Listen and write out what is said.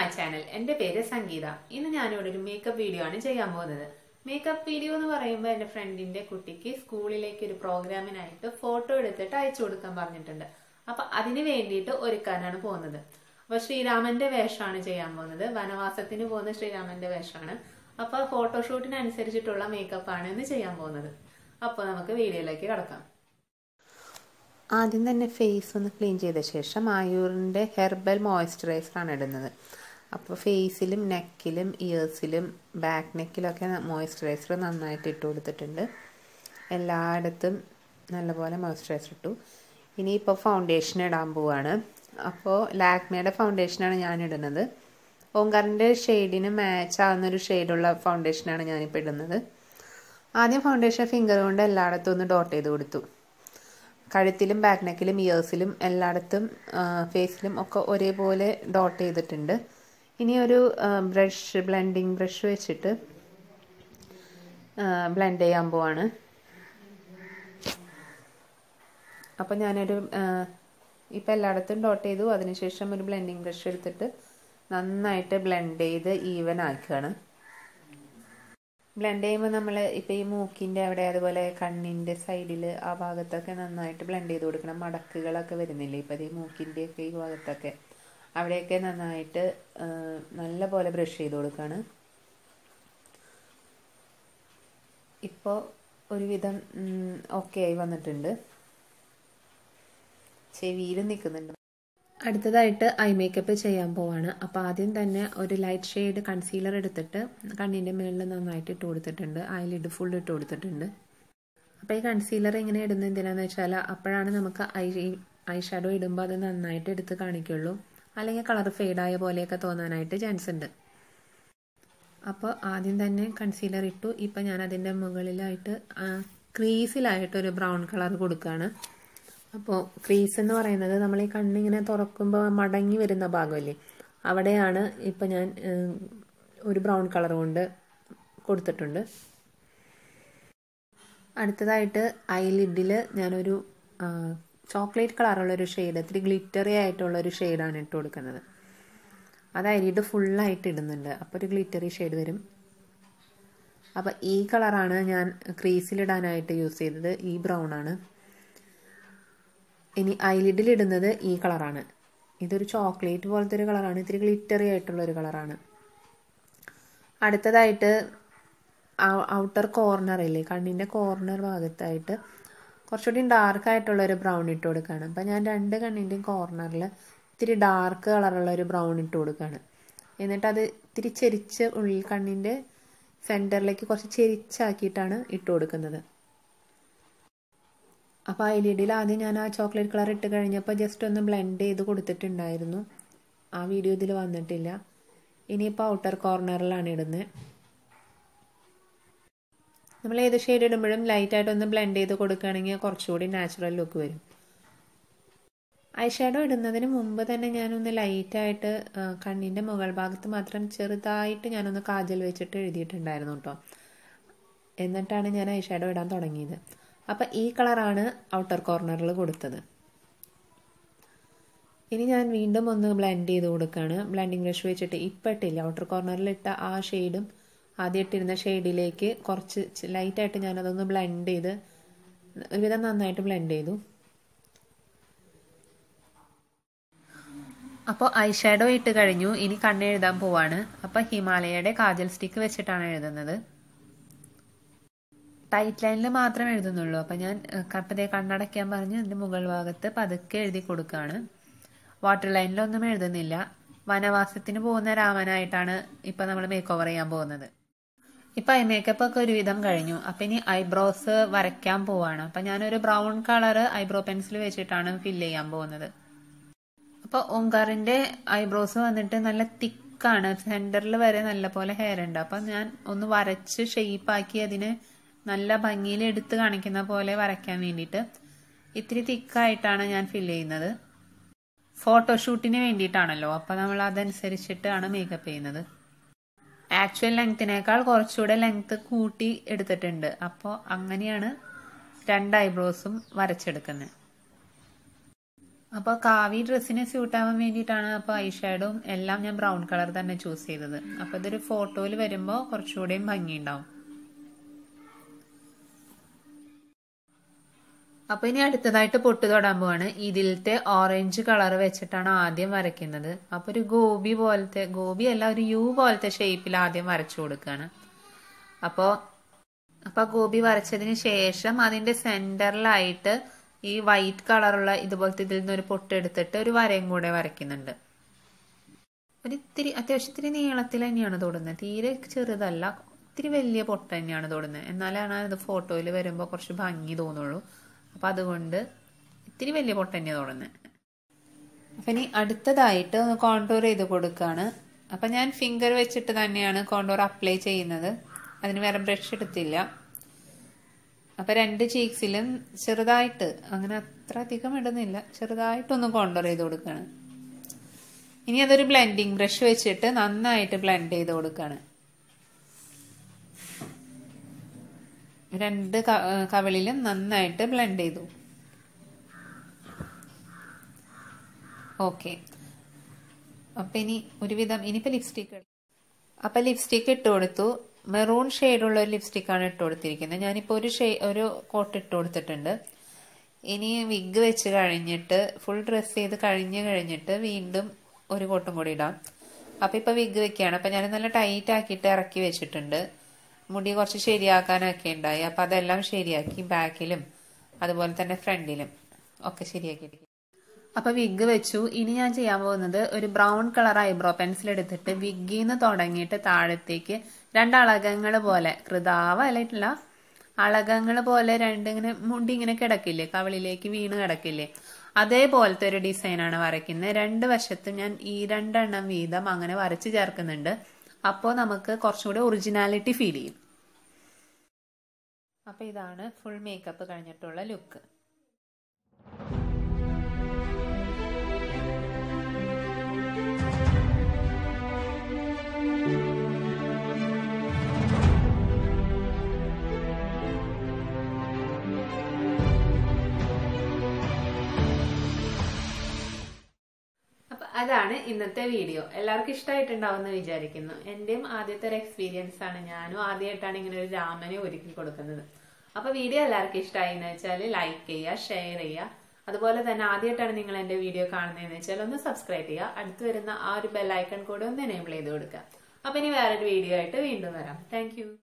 channel എന്റെ പേര് സംഗീത ഇന്ന് ഞാനിവിടെ ഒരു മേക്കപ്പ് വീഡിയോ ആണ് ചെയ്യാൻ പോകുന്നത് മേക്കപ്പ് വീഡിയോ എന്ന് പറയുമ്പോൾ എന്റെ ഫ്രണ്ടിന്റെ കുട്ടിക്ക് സ്കൂളിലേക്ക് ഒരു പ്രോഗ്രാമിനായിട്ട് ഫോട്ടോ എടുത്തിട്ട് അയച്ചു കൊടുക്കാൻ പറഞ്ഞിട്ടുണ്ട് അപ്പൊ അതിന് വേണ്ടിയിട്ട് ഒരുക്കാനാണ് പോകുന്നത് അപ്പൊ ശ്രീരാമന്റെ വേഷമാണ് ചെയ്യാൻ പോകുന്നത് വനവാസത്തിന് പോകുന്ന ശ്രീരാമന്റെ വേഷമാണ് അപ്പൊ ഫോട്ടോഷൂട്ടിനനുസരിച്ചിട്ടുള്ള മേക്കപ്പ് ആണ് ഇന്ന് ചെയ്യാൻ പോകുന്നത് അപ്പൊ നമുക്ക് വീഡിയോയിലേക്ക് കടക്കാം ആദ്യം തന്നെ ഫേസ് ഒന്ന് ക്ലീൻ ചെയ്ത ശേഷം ആയൂറിൻ്റെ ഹെർബൽ മോയ്സ്ചറൈസറാണ് ഇടുന്നത് അപ്പോൾ ഫേസിലും നെക്കിലും ഇയേഴ്സിലും ബാക്ക് നെക്കിലൊക്കെ മോയ്സ്ചറൈസർ നന്നായിട്ട് ഇട്ട് കൊടുത്തിട്ടുണ്ട് എല്ലായിടത്തും നല്ലപോലെ മോയ്സ്ചറൈസർ ഇട്ടു ഇനിയിപ്പോൾ ഫൗണ്ടേഷൻ ഇടാൻ പോവാണ് അപ്പോൾ ലാക്മയുടെ ഫൗണ്ടേഷനാണ് ഞാൻ ഇടുന്നത് ഓങ്കാറിൻ്റെ ഷെയ്ഡിന് മാച്ച് ആവുന്നൊരു ഷെയ്ഡുള്ള ഫൗണ്ടേഷനാണ് ഞാനിപ്പോൾ ഇടുന്നത് ആദ്യം ഫൗണ്ടേഷൻ ഫിംഗർ കൊണ്ട് എല്ലായിടത്തും ഒന്ന് ഡോട്ട് ചെയ്ത് കൊടുത്തു കഴുത്തിലും ബാക്ക് നെക്കിലും ഇയേഴ്സിലും എല്ലായിടത്തും ഫേസിലും ഒക്കെ ഒരേപോലെ ഡോട്ട് ചെയ്തിട്ടുണ്ട് ഇനി ഒരു ബ്രഷ് ബ്ലെൻഡിങ് ബ്രഷ് വെച്ചിട്ട് ബ്ലെൻഡ് ചെയ്യാൻ പോവാണ് അപ്പം ഞാനൊരു ഇപ്പം എല്ലായിടത്തും ഡോട്ട് ചെയ്തു അതിനുശേഷം ഒരു ബ്ലെൻഡിങ് ബ്രഷ് എടുത്തിട്ട് നന്നായിട്ട് ബ്ലെൻഡ് ചെയ്ത് ഈവൻ ആക്കുകയാണ് ബ്ലെൻഡ് ചെയ്യുമ്പോൾ നമ്മൾ ഇപ്പോൾ ഈ മൂക്കിൻ്റെ അവിടെ അതുപോലെ കണ്ണിൻ്റെ സൈഡിൽ ആ ഭാഗത്തൊക്കെ നന്നായിട്ട് ബ്ലെൻഡ് ചെയ്ത് കൊടുക്കണം മടക്കുകളൊക്കെ വരുന്നില്ലേ ഇപ്പോൾ ഈ മൂക്കിൻ്റെ ഒക്കെ ഈ ഭാഗത്തൊക്കെ അവിടെയൊക്കെ നന്നായിട്ട് നല്ല പോലെ ബ്രഷ് ചെയ്ത് കൊടുക്കുകയാണ് ഇപ്പോൾ ഒരുവിധം ഓക്കെ ആയി വന്നിട്ടുണ്ട് ചെവിയിലും നിൽക്കുന്നുണ്ട് അടുത്തതായിട്ട് ഐ മേക്കപ്പ് ചെയ്യാൻ പോവാണ് അപ്പോൾ ആദ്യം തന്നെ ഒരു ലൈറ്റ് ഷെയ്ഡ് കൺസീലർ എടുത്തിട്ട് കണ്ണിൻ്റെ മുകളിൽ നന്നായിട്ട് ഇട്ട് കൊടുത്തിട്ടുണ്ട് ഐലിഡ് ഫുൾ ഇട്ട് കൊടുത്തിട്ടുണ്ട് അപ്പോൾ ഈ കൺസീലർ ഇങ്ങനെ ഇടുന്നത് എന്തിനാന്ന് വെച്ചാൽ അപ്പോഴാണ് നമുക്ക് ഐ ഐ ഷാഡോ ഇടുമ്പോൾ അത് നന്നായിട്ട് എടുത്ത് കാണിക്കുള്ളൂ അല്ലെങ്കിൽ കളർ ഫെയ്ഡായ പോലെയൊക്കെ തോന്നാനായിട്ട് ചാൻസ് ഉണ്ട് അപ്പോൾ ആദ്യം തന്നെ കൺസീലർ ഇട്ടു ഇപ്പം ഞാൻ അതിൻ്റെ മുകളിലായിട്ട് ക്രീസിലായിട്ട് ഒരു ബ്രൗൺ കളർ കൊടുക്കുകയാണ് അപ്പോൾ ക്രീസ് എന്ന് പറയുന്നത് നമ്മൾ ഈ കണ്ണിങ്ങനെ തുറക്കുമ്പോൾ മടങ്ങി വരുന്ന ഭാഗമല്ലേ അവിടെയാണ് ഇപ്പം ഞാൻ ഒരു ബ്രൗൺ കളർ കൊണ്ട് കൊടുത്തിട്ടുണ്ട് അടുത്തതായിട്ട് ഐലിഡിൽ ഞാനൊരു ചോക്ലേറ്റ് കളറുള്ളൊരു ഷെയ്ഡ് ഇത്തിരി ഗ്ലിറ്ററി ആയിട്ടുള്ളൊരു ഷെയ്ഡാണ് ഇട്ട് കൊടുക്കുന്നത് അത് ഐലിഡ് ഫുള്ളായിട്ട് ഇടുന്നുണ്ട് അപ്പോൾ ഒരു ഗ്ലിറ്ററി ഷെയ്ഡ് വരും അപ്പോൾ ഈ കളറാണ് ഞാൻ ക്രീസിലിടാനായിട്ട് യൂസ് ചെയ്തത് ഈ ബ്രൗൺ ആണ് ഇനി ഐലിഡിൽ ഇടുന്നത് ഈ കളറാണ് ഇതൊരു ചോക്ലേറ്റ് പോലത്തെ ഒരു കളറാണ് ഇത്തിരി ഗ്ലിറ്ററി ആയിട്ടുള്ള ഒരു കളറാണ് അടുത്തതായിട്ട് ഔട്ടർ കോർണർ ഇല്ലേ കണ്ണിൻ്റെ കോർണർ ഭാഗത്തായിട്ട് കുറച്ചുകൂടി ഡാർക്ക് ആയിട്ടുള്ള ഒരു ബ്രൗൺ ഇട്ട് കൊടുക്കുകയാണ് അപ്പം ഞാൻ രണ്ട് കണ്ണിൻ്റെയും കോർണറിൽ ഇത്തിരി ഡാർക്ക് കളറുള്ള ഒരു ബ്രൗൺ ഇട്ട് കൊടുക്കുകയാണ് എന്നിട്ട് അത് ഇത്തിരി ചെരിച്ച് ഉള്ളിൽ കണ്ണിൻ്റെ സെൻറ്ററിലേക്ക് കുറച്ച് ചെരിച്ചാക്കിയിട്ടാണ് ഇട്ട് കൊടുക്കുന്നത് അപ്പോൾ ഐ ഡി ഡിയിൽ ആദ്യം ഞാൻ ആ ചോക്ലേറ്റ് കളർ ഇട്ട് കഴിഞ്ഞപ്പോൾ ജസ്റ്റ് ഒന്ന് ബ്ലെൻഡ് ചെയ്ത് കൊടുത്തിട്ടുണ്ടായിരുന്നു ആ വീഡിയോ ഇതിൽ വന്നിട്ടില്ല ഇനിയിപ്പോൾ ഔട്ടർ കോർണറിലാണ് ഇടുന്നത് നമ്മൾ ഏത് ഷെയ്ഡ് ഇടുമ്പോഴും ലൈറ്റായിട്ട് ഒന്ന് ബ്ലെൻഡ് ചെയ്ത് കൊടുക്കുകയാണെങ്കിൽ കുറച്ചുകൂടി നാച്ചുറൽ ലുക്ക് വരും ഐ ഷാഡോ ഇടുന്നതിന് മുമ്പ് തന്നെ ഞാനൊന്ന് ലൈറ്റായിട്ട് കണ്ണിൻ്റെ മുകൾ ഭാഗത്ത് മാത്രം ചെറുതായിട്ട് ഞാനൊന്ന് കാജൽ വെച്ചിട്ട് എഴുതിയിട്ടുണ്ടായിരുന്നു കേട്ടോ എന്നിട്ടാണ് ഞാൻ ഐ ഷാഡോ ഇടാൻ തുടങ്ങിയത് അപ്പം ഈ കളറാണ് ഔട്ടർ കോർണറിൽ കൊടുത്തത് ഇനി ഞാൻ വീണ്ടും ഒന്ന് ബ്ലെൻഡ് ചെയ്ത് കൊടുക്കുകയാണ് ബ്ലെൻഡിങ് ബ്രഷ് വെച്ചിട്ട് ഇപ്പം ഇട്ടില്ല ഔട്ടർ കോർണറിൽ ഇട്ട ആ ഷെയ്ഡും ആദ്യം ഇട്ടിരുന്ന ഷെയ്ഡിലേക്ക് കുറച്ച് ലൈറ്റായിട്ട് ഞാനതൊന്ന് ബ്ലെൻഡ് ചെയ്ത് ഒരുവിധം നന്നായിട്ട് ബ്ലെൻഡ് ചെയ്തു അപ്പോൾ ഐ ഷാഡോ ഇട്ട് കഴിഞ്ഞു ഇനി കണ്ണെഴുതാൻ പോവാണ് അപ്പോൾ ഹിമാലയയുടെ കാജൽ സ്റ്റിക്ക് വെച്ചിട്ടാണ് എഴുതുന്നത് ടൈറ്റ് ലൈനിൽ മാത്രം എഴുതുന്നുള്ളൂ അപ്പം ഞാൻ കപ്പതേ കണ്ണടയ്ക്കാൻ പറഞ്ഞ് അതിൻ്റെ മുകൾ ഭാഗത്ത് പതുക്കെ എഴുതി കൊടുക്കുകയാണ് വാട്ടർ ലൈനിലൊന്നും എഴുതുന്നില്ല വനവാസത്തിന് പോകുന്ന രാമനായിട്ടാണ് ഇപ്പം നമ്മൾ മേക്ക് ഓവർ ചെയ്യാൻ പോകുന്നത് ഇപ്പം ഐ മേക്കപ്പ് ഒക്കെ ഒരുവിധം കഴിഞ്ഞു അപ്പം ഇനി ഐബ്രോസ് വരയ്ക്കാൻ പോവാണ് അപ്പം ഞാനൊരു ബ്രൗൺ കളർ ഐബ്രോ പെൻസിൽ വെച്ചിട്ടാണ് ഫില്ല് ചെയ്യാൻ പോകുന്നത് അപ്പോൾ ഓങ്കാറിൻ്റെ ഐബ്രോസ് വന്നിട്ട് നല്ല തിക്കാണ് സെൻറ്ററിൽ വരെ നല്ല പോലെ ഹെയർ ഉണ്ട് അപ്പം ഞാൻ ഒന്ന് വരച്ച് ഷെയ്പ്പാക്കി അതിനെ നല്ല ഭംഗിയിൽ എടുത്ത് കാണിക്കുന്ന പോലെ വരയ്ക്കാൻ വേണ്ടിയിട്ട് ഇത്തിരി തിക്കായിട്ടാണ് ഞാൻ ഫില്ല് ചെയ്യുന്നത് ഫോട്ടോഷൂട്ടിന് വേണ്ടിയിട്ടാണല്ലോ അപ്പോൾ നമ്മൾ അതനുസരിച്ചിട്ടാണ് മേക്കപ്പ് ചെയ്യുന്നത് ആക്ച്വൽ ലെങ്ത്തിനേക്കാൾ കുറച്ചുകൂടെ ലെങ്ത്ത് കൂട്ടി എടുത്തിട്ടുണ്ട് അപ്പോൾ അങ്ങനെയാണ് രണ്ട് ഐബ്രോസും വരച്ചെടുക്കുന്നത് അപ്പോൾ കാവി ഡ്രസ്സിന് സ്യൂട്ട് ആവാൻ വേണ്ടിയിട്ടാണ് അപ്പോൾ ഐ ഷാഡും എല്ലാം ഞാൻ ബ്രൗൺ കളർ തന്നെ ചൂസ് ചെയ്തത് അപ്പോൾ ഇതൊരു ഫോട്ടോയിൽ വരുമ്പോൾ കുറച്ചുകൂടെയും ഭംഗിയുണ്ടാവും അപ്പൊ ഇനി അടുത്തതായിട്ട് പൊട്ട് തൊടാൻ പോവാണ് ഇതിലത്തെ ഓറഞ്ച് കളർ വെച്ചിട്ടാണ് ആദ്യം വരയ്ക്കുന്നത് അപ്പൊ ഒരു ഗോപി പോലത്തെ ഗോപി അല്ല ഒരു യു പോലത്തെ ഷേപ്പിൽ ആദ്യം വരച്ചു കൊടുക്കുകയാണ് അപ്പോ അപ്പൊ ഗോപി വരച്ചതിന് ശേഷം അതിന്റെ സെന്ററിലായിട്ട് ഈ വൈറ്റ് കളറുള്ള ഇതുപോലത്തെ ഇതിൽ നിന്ന് ഒരു പൊട്ട് എടുത്തിട്ട് ഒരു വരയും കൂടെ വരയ്ക്കുന്നുണ്ട് ഒരു ഇത്തിരി അത്യാവശ്യം ഇത്തിരി നീളത്തിൽ തന്നെയാണ് തൊടുന്നത് തീരെ ചെറുതല്ല ഇത്തിരി വലിയ പൊട്ട് തന്നെയാണ് തൊടുന്നത് എന്നാലാണ് അത് ഫോട്ടോയിൽ വരുമ്പോൾ കുറച്ച് ഭംഗി തോന്നുള്ളൂ അപ്പൊ അതുകൊണ്ട് ഇത്തിരി വലിയ പൊട്ട് തന്നെയാണ് തൊടുന്നത് അപ്പൊ ഇനി അടുത്തതായിട്ട് ഒന്ന് കോണ്ടോർ ചെയ്ത് കൊടുക്കുകയാണ് അപ്പൊ ഞാൻ ഫിംഗർ വെച്ചിട്ട് തന്നെയാണ് കോണ്ടോർ അപ്ലൈ ചെയ്യുന്നത് അതിന് വേറെ ബ്രഷ് എടുത്തില്ല അപ്പൊ രണ്ട് ചീക്സിലും ചെറുതായിട്ട് അങ്ങനെ അത്ര അധികം ഇടുന്നില്ല ചെറുതായിട്ടൊന്ന് കോണ്ടോർ ചെയ്ത് കൊടുക്കുകയാണ് ഇനി അതൊരു ബ്ലെൻഡിങ് ബ്രഷ് വെച്ചിട്ട് നന്നായിട്ട് ബ്ലെൻഡ് ചെയ്ത് കൊടുക്കുകയാണ് രണ്ട് കവിളിലും നന്നായിട്ട് ബ്ലെൻഡ് ചെയ്തു ഓക്കെ അപ്പൊ ഇനി ഒരുവിധം ഇനിയിപ്പോ ലിപ്സ്റ്റിക് അപ്പൊ ലിപ്സ്റ്റിക് ഇട്ട് കൊടുത്തു മെറൂൺ ഷെയ്ഡുള്ള ഒരു ലിപ്സ്റ്റിക് ആണ് ഇട്ട് കൊടുത്തിരിക്കുന്നത് ഞാനിപ്പോ ഒരു ഷെയ് ഒരു കോട്ട് ഇട്ട് കൊടുത്തിട്ടുണ്ട് ഇനി വിഗ് വെച്ച് കഴിഞ്ഞിട്ട് ഫുൾ ഡ്രസ് ചെയ്ത് കഴിഞ്ഞ് കഴിഞ്ഞിട്ട് വീണ്ടും ഒരു കോട്ടും കൂടി ഇടാം അപ്പൊ ഇപ്പൊ വിഗ് വെക്കുകയാണ് അപ്പൊ ഞാൻ നല്ല ടൈറ്റ് ആക്കിയിട്ട് ഇറക്കി വെച്ചിട്ടുണ്ട് മുടി കുറച്ച് ശരിയാക്കാനൊക്കെ ഉണ്ടായി അപ്പൊ അതെല്ലാം ശരിയാക്കി ബാക്കിലും അതുപോലെ തന്നെ ഫ്രണ്ടിലും ഒക്കെ ശരിയാക്കി അപ്പൊ വിഗ് വെച്ചു ഇനി ഞാൻ ചെയ്യാൻ പോകുന്നത് ഒരു ബ്രൗൺ കളർ ഐബ്രോ പെൻസിൽ എടുത്തിട്ട് വിഗിന്ന് തുടങ്ങിയിട്ട് താഴത്തേക്ക് രണ്ട് അളകങ്ങൾ പോലെ കൃതാവ് അല്ലായിട്ടില്ല അളകങ്ങൾ പോലെ രണ്ടിങ്ങനെ മുടി ഇങ്ങനെ കിടക്കില്ലേ കവിളിലേക്ക് വീണ് കിടക്കില്ലേ അതേപോലത്തെ ഒരു ഡിസൈനാണ് വരയ്ക്കുന്നത് രണ്ട് വശത്തും ഞാൻ ഈ രണ്ടെണ്ണം വീതം അങ്ങനെ വരച്ച് ചേർക്കുന്നുണ്ട് അപ്പോൾ നമുക്ക് കുറച്ചുകൂടി ഒറിജിനാലിറ്റി ഫീൽ ചെയ്യും അപ്പൊ ഇതാണ് ഫുൾ മേക്കപ്പ് കഴിഞ്ഞിട്ടുള്ള ലുക്ക് അപ്പൊ അതാണ് ഇന്നത്തെ വീഡിയോ എല്ലാവർക്കും ഇഷ്ടമായിട്ടുണ്ടാവുമെന്ന് വിചാരിക്കുന്നു എന്റെയും ആദ്യത്തെ ഒരു എക്സ്പീരിയൻസ് ആണ് ഞാനും ആദ്യമായിട്ടാണ് ഇങ്ങനെ ഒരു രാമനെ ഒരുക്കി കൊടുക്കുന്നത് അപ്പൊ വീഡിയോ എല്ലാവർക്കും ഇഷ്ടമായി എന്ന് വെച്ചാൽ ലൈക്ക് ചെയ്യുക ഷെയർ ചെയ്യുക അതുപോലെ തന്നെ ആദ്യമായിട്ടാണ് നിങ്ങൾ എന്റെ വീഡിയോ കാണുന്നതെന്ന് വെച്ചാൽ ഒന്ന് സബ്സ്ക്രൈബ് ചെയ്യുക അടുത്ത് വരുന്ന ആ ഒരു ബെല്ലൈക്കൺ കൂടെ ഒന്ന് എനേബിൾ ചെയ്ത് കൊടുക്കുക അപ്പൊ ഇനി വേറൊരു വീഡിയോ ആയിട്ട് വീണ്ടും വരാം താങ്ക്